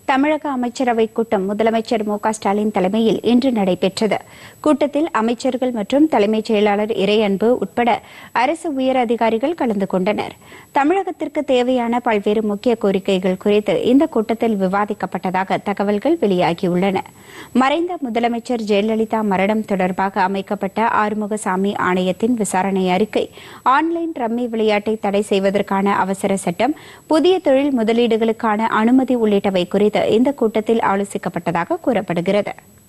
தமிழக அமைச்சரவைக் கூட்டம் முதலமைச்சர் மு க ஸ்டாலின் தலைமையில் இன்று நடைபெற்றது கூட்டத்தில் அமைச்சர்கள் மற்றும் தலைமைச் செயலாளர் இறையன்பு உட்பட அரசு உயர் அதிகாரிகள் கலந்து கொண்டனர் தமிழகத்திற்கு தேவையான பல்வேறு முக்கிய கோரிக்கைகள் குறித்து இந்த கூட்டத்தில் விவாதிக்கப்பட்டதாக தகவல்கள் வெளியாகியுள்ளன மறைந்த முதலமைச்சர் ஜெயலலிதா மரணம் தொடர்பாக அமைக்கப்பட்ட ஆறுமுகசாமி ஆணையத்தின் விசாரணை அறிக்கை ஆன்லைன் ரம்மி விளையாட்டை தடை செய்வதற்கான அவசர சட்டம் புதிய தொழில் முதலீடுகளுக்கான அனுமதி உள்ளிட்டவை குறித்து இந்த கூட்டத்தில் ஆலோசிக்கப்பட்டதாக கூறப்படுகிறது